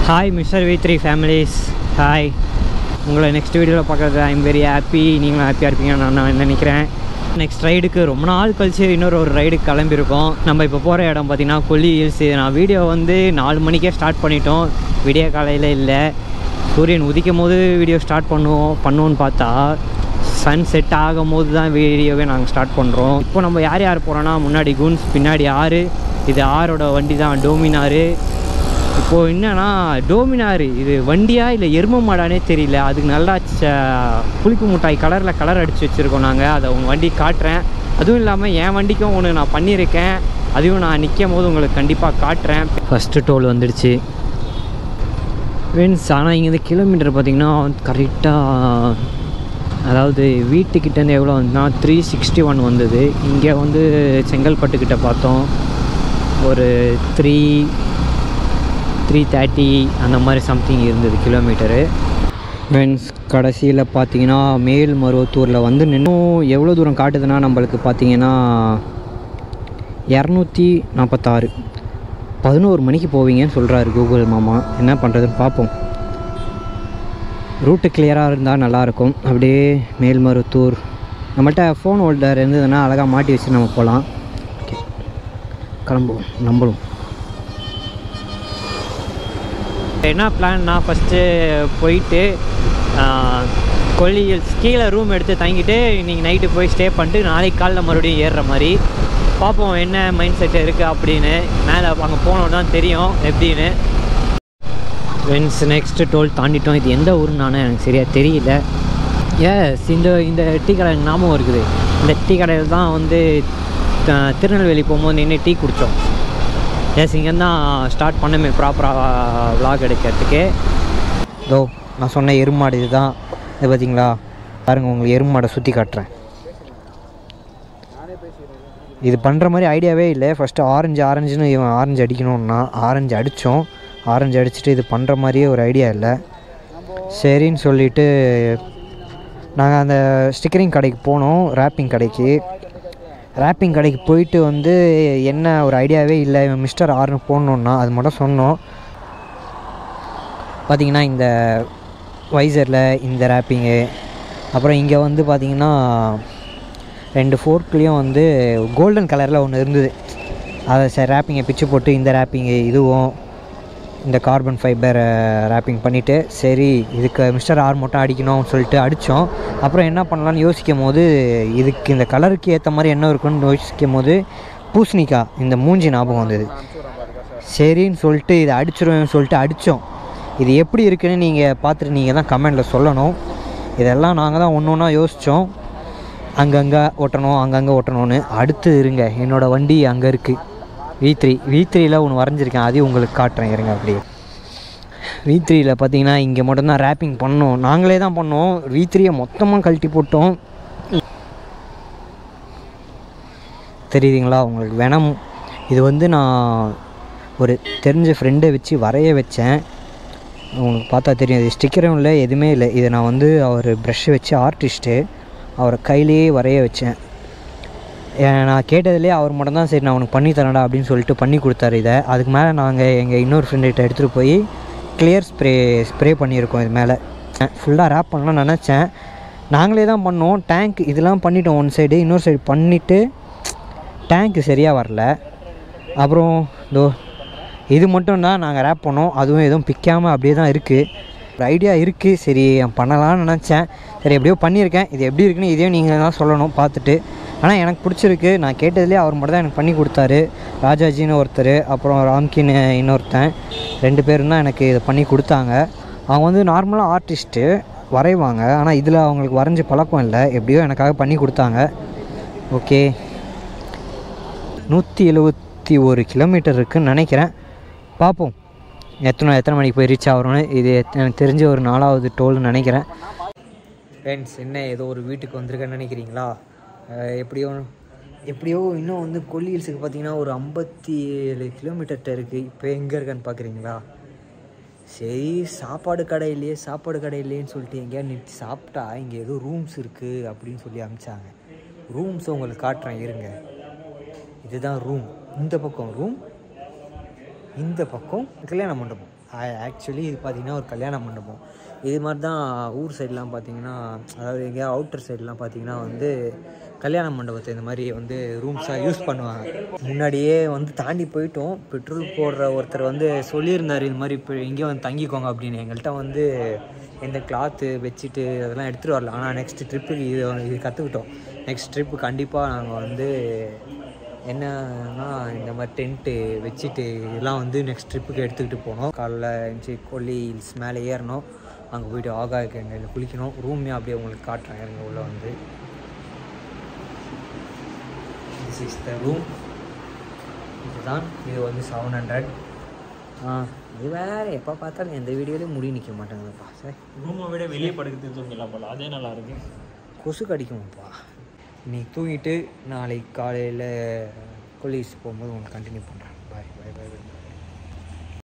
hi mister V three families hi உங்களை next வீடியோவில் பார்க்குறது ஐம் வெரி ஹாப்பி நீங்களும் ஹாப்பியாக இருப்பீங்கன்னு நான் நான் நினைக்கிறேன் நெக்ஸ்ட் ரைடுக்கு ரொம்ப நாள் கழிச்சு இன்னொரு ஒரு ரைடுக்கு கிளம்பியிருக்கோம் நம்ம இப்போ போகிற இடம் பார்த்திங்கன்னா கொல்லி ஹில்ஸ் நான் வீடியோ வந்து நாலு மணிக்கே ஸ்டார்ட் பண்ணிட்டோம் விடிய காலையில் இல்லை சூரியன் உதிக்கும் போது வீடியோ ஸ்டார்ட் பண்ணுவோம் பண்ணுவோன்னு பார்த்தா சன் செட் ஆகும் போது தான் வீடியோவே நாங்கள் ஸ்டார்ட் பண்ணுறோம் இப்போ நம்ம யார் யார் போகிறோன்னா முன்னாடி குன்ஸ் பின்னாடி ஆறு இது ஆரோட வண்டி தான் டோமினாரு இப்போது என்னன்னா டோமினாரு இது வண்டியா இல்லை எரும மாடானே தெரியல அதுக்கு நல்லா ச- புளிப்பு மிட்டாய் கலரில் கலர் அடித்து வச்சுருக்கோம் நாங்கள் அதை உங்கள் வண்டி காட்டுறேன் அதுவும் இல்லாமல் என் வண்டிக்கும் ஒன்று நான் பண்ணியிருக்கேன் அதையும் நான் நிற்கும் போது உங்களுக்கு கண்டிப்பாக காட்டுறேன் ஃபஸ்ட்டு டோல் வந்துடுச்சு ஃப்ரெண்ட்ஸ் ஆனால் இங்கே கிலோமீட்டர் பார்த்தீங்கன்னா கரெக்டாக அதாவது வீட்டுக்கிட்டேருந்து எவ்வளோ வந்துன்னா த்ரீ சிக்ஸ்டி ஒன் வந்தது இங்கே வந்து செங்கல்பட்டுக்கிட்ட பார்த்தோம் ஒரு த்ரீ த்ரீ தேர்ட்டி அந்த மாதிரி சம்திங் இருந்தது கிலோமீட்டரு ஃப்ரெண்ட்ஸ் கடைசியில் பார்த்தீங்கன்னா மேல் மருவத்தூரில் வந்து நின்னும் எவ்வளோ தூரம் காட்டுதுன்னா நம்மளுக்கு பார்த்தீங்கன்னா இரநூத்தி நாற்பத்தாறு பதினோரு மணிக்கு போவீங்கன்னு சொல்கிறாரு கூகுள் மாமா என்ன பண்ணுறதுன்னு பார்ப்போம் ரூட்டு கிளியராக இருந்தால் நல்லாயிருக்கும் அப்படியே மேல்மருத்தூர் நம்மள்ட்ட ஃபோன் ஹோல்டர் இருந்ததுன்னா அழகாக மாட்டி வச்சு நம்ம போகலாம் ஓகே கிளம்புவோம் நம்பளும் என்ன பிளான்னா ஃபஸ்ட்டு போயிட்டு கொல்லியில் கீழே ரூம் எடுத்து தங்கிட்டு இன்றைக்கி நைட்டு போய் ஸ்டே பண்ணிட்டு நாளைக்கு காலைல மறுபடியும் ஏறுற மாதிரி பார்ப்போம் என்ன மைண்ட் செட் இருக்குது அப்படின்னு மேலே அங்கே போனோம் தான் தெரியும் எப்படின்னு ஃப்ரெண்ட்ஸ் நெக்ஸ்ட்டு டோல் தாண்டிட்டோம் இது எந்த ஊருன்னு நானே எனக்கு சரியாக தெரியல எஸ் இந்த இந்த டீ கடை எனக்கு ஞாபகம் இருக்குது இந்த டீ கடையில் தான் வந்து த- திருநெல்வேலி போகும்போது நின்று டீ குடித்தோம் எஸ் இங்கே தான் ஸ்டார்ட் பண்ணமே ப்ராப்பராக vlog எடுக்கிறதுக்கு இதோ நான் சொன்ன எருமாடு இதுதான் இது பார்த்தீங்களா பாருங்கள் உங்களுக்கு எருமாடை சுற்றி காட்டுறேன் இது பண்ணுற மாதிரி ஐடியாவே இல்லை ஃபஸ்ட்டு ஆரஞ்சு ஆரஞ்சுன்னு இவன் ஆரஞ்சு அடிக்கணும்னா ஆரஞ்சு அடித்தோம் ஆரஞ்சு அடிச்சுட்டு இது பண்ணுற மாதிரியே ஒரு ஐடியா இல்லை சரின்னு சொல்லிட்டு நாங்கள் அந்த ஸ்டிக்கரிங் கடைக்கு போனோம் ரேப்பிங் கடைக்கு ரேப்பிங் கடைக்கு போயிட்டு வந்து என்ன ஒரு ஐடியாவே இல்லை இவன் மிஸ்டர் ஆர்னு போடணுன்னா அது மட்டும் சொன்னோம் பார்த்தீங்கன்னா இந்த வைசரில் இந்த ரேப்பிங்கு அப்புறம் இங்கே வந்து பார்த்தீங்கன்னா ரெண்டு ஃபோர்க்லேயும் வந்து கோல்டன் கலரில் ஒன்று இருந்தது அதை சரி ரேப்பிங்கை பிச்சு போட்டு இந்த ரேப்பிங்கு இதுவும் இந்த கார்பன் ஃபைபர் ரேப்பிங் பண்ணிவிட்டு சரி இதுக்கு மிஸ்டர் ஆர் மட்டும் அடிக்கணும்னு சொல்லிட்டு அடித்தோம் அப்புறம் என்ன பண்ணலான்னு யோசிக்கும் போது இதுக்கு இந்த கலருக்கு ஏற்ற மாதிரி என்ன இருக்குன்னு யோசிக்கும் போது பூசணிக்காய் இந்த மூஞ்சி ஞாபகம் வந்தது சரின்னு சொல்லிட்டு இதை அடிச்சிருவேன்னு சொல்லிட்டு அடித்தோம் இது எப்படி இருக்குன்னு நீங்கள் பார்த்துட்டு நீங்கள் தான் கமெண்டில் சொல்லணும் இதெல்லாம் நாங்கள் தான் ஒன்று ஒன்றா யோசித்தோம் அங்கங்கே ஓட்டணும் அங்கங்கே ஓட்டணும்னு அடுத்து இருங்க என்னோடய வண்டி அங்கே இருக்குது வி த்ரீ வி த்ரீயில் ஒன்று வரைஞ்சிருக்கேன் அதையும் உங்களுக்கு காட்டுறேன் இருங்க அப்படியே வி த்ரீயில் பார்த்தீங்கன்னா இங்கே மட்டும்தான் ரேப்பிங் பண்ணோம் நாங்களே தான் பண்ணோம் வி த்ரீயை மொத்தமாக கழட்டி போட்டோம் தெரியுதுங்களா உங்களுக்கு வேணாம் இது வந்து நான் ஒரு தெரிஞ்ச ஃப்ரெண்டை வச்சு வரைய வச்சேன் உங்களுக்கு பார்த்தா தெரியும் இது ஸ்டிக்கரும் இல்லை எதுவுமே இல்லை இதை நான் வந்து அவர் ப்ரஷ் வச்சு ஆர்டிஸ்ட்டு அவரை கையிலேயே வரைய வச்சேன் ஏன் நான் கேட்டதுலேயே அவர் மட்டும்தான் சரி நான் உனக்கு பண்ணி தரேன்டா அப்படின்னு சொல்லிட்டு பண்ணி கொடுத்தாரு இதை அதுக்கு மேலே நாங்கள் எங்கள் இன்னொரு ஃப்ரெண்டுகிட்ட எடுத்துகிட்டு போய் கிளியர் ஸ்ப்ரே ஸ்ப்ரே பண்ணியிருக்கோம் இது மேலே ஃபுல்லாக ரேப் பண்ணலாம்னு நினச்சேன் நாங்களே தான் பண்ணோம் டேங்க் இதெல்லாம் பண்ணிட்டோம் ஒன் சைடு இன்னொரு சைடு பண்ணிவிட்டு டேங்க்கு சரியாக வரல அப்புறம் இதோ இது மட்டும் தான் நாங்கள் ரேப் பண்ணோம் அதுவும் எதுவும் பிக்காமல் அப்படியே தான் இருக்குது ஒரு ஐடியா இருக்குது சரி பண்ணலாம்னு நினச்சேன் சரி எப்படியோ பண்ணியிருக்கேன் இது எப்படி இருக்குன்னு இதையும் நீங்கள் தான் சொல்லணும் பார்த்துட்டு ஆனால் எனக்கு பிடிச்சிருக்கு நான் கேட்டதுலேயே அவர் மட்டும் தான் எனக்கு பண்ணி கொடுத்தாரு ராஜாஜின்னு ஒருத்தர் அப்புறம் ராம்கின்னு இன்னொருத்தன் ரெண்டு பேரும் தான் எனக்கு இதை பண்ணி கொடுத்தாங்க அவங்க வந்து நார்மலாக ஆர்டிஸ்ட்டு வரைவாங்க ஆனால் இதில் அவங்களுக்கு வரைஞ்சி பழக்கம் இல்லை எப்படியோ எனக்காக பண்ணி கொடுத்தாங்க ஓகே நூற்றி எழுபத்தி ஒரு கிலோமீட்டர் இருக்குன்னு நினைக்கிறேன் பார்ப்போம் எத்தனை எத்தனை மணிக்கு போய் ரீச் ஆகிறோன்னு இது எத்த- எனக்கு தெரிஞ்ச ஒரு நாலாவது டோல்னு நினைக்கிறேன் ஃப்ரெண்ட்ஸ் என்ன ஏதோ ஒரு வீட்டுக்கு வந்திருக்கேன்னு நினைக்கிறீங்களா அஹ் எப்படியோ எப்படியோ இன்னும் வந்து கொல்லி ஹில்ஸுக்கு பார்த்தீங்கன்னா ஒரு ஐம்பத்தி ஏழு கிலோமீட்டர்கிட்ட இருக்குது இப்போ எங்கே இருக்கேன்னு பார்க்குறீங்களா சரி சாப்பாடு கடை இல்லையே சாப்பாடு கடை இல்லையேன்னு சொல்லிட்டு எங்கேயாவது நிறுத்தி சாப்பிட்டா இங்கே ஏதோ ரூம்ஸ் இருக்குது அப்படின்னு சொல்லி அனுப்பிச்சாங்க ரூம்ஸை உங்களுக்கு காட்டுறேன் இருங்க இதுதான் ரூம் இந்த பக்கம் ரூம் இந்த பக்கம் கல்யாண மண்டபம் ஆக்சுவலி இது பார்த்திங்கன்னா ஒரு கல்யாண மண்டபம் இது மாதிரி தான் ஊர் சைட்லாம் பார்த்தீங்கன்னா அதாவது எங்கேயா அவுட்டர் சைட்லாம் பார்த்தீங்கன்னா வந்து கல்யாண மண்டபத்தை இந்த மாதிரி வந்து ரூம்ஸாக யூஸ் பண்ணுவாங்க முன்னாடியே வந்து தாண்டி போயிட்டோம் பெட்ரோல் போடுற ஒருத்தர் வந்து சொல்லியிருந்தார் இது மாதிரி இப்போ இங்கே வந்து தங்கிக்கோங்க அப்படின்னு எங்கள்கிட்ட வந்து எந்த கிளாத்து பெட்ஷீட்டு அதெல்லாம் எடுத்துகிட்டு வரல ஆனால் நெக்ஸ்ட் ட்ரிப்புக்கு இது இது கற்றுக்கிட்டோம் நெக்ஸ்ட் ட்ரிப்பு கண்டிப்பாக நாங்கள் வந்து என்னன்னா இந்த மாதிரி டென்ட்டு வச்சுட்டு இதெல்லாம் வந்து நெக்ஸ்ட் ட்ரிப்புக்கு எடுத்துக்கிட்டு போனோம் காலைல எழுந்துச்சி கொல்லி ஹில்ஸ் மேலே ஏறணும் அங்கே போயிட்டு ஆகாய கங்கையில் குளிக்கணும் ரூமே அப்படியே உங்களுக்கு காட்டுறேன் இருங்க உள்ளே வந்து திஸ் இஸ் த ரூம் இதுதான் இது வந்து செவன் ஹண்ட்ரட் ஆ இது வேறு எப்போ பார்த்தாலும் எந்த வீடியோலையும் முடி நிற்க மாட்டாங்கப்பா சார் ரூமை விட வெளியே படுக்கிறது தூங்கிடலாம் போல அதே நல்லா இருக்கு கொசு கடிக்குமாப்பா இன்னைக்கு தூங்கிட்டு நாளைக்கு காலையில் கொலீஸ் போகும்போது உங்களுக்கு கண்டினியூ பண்ணுறேன் பாய் பாய் பாய்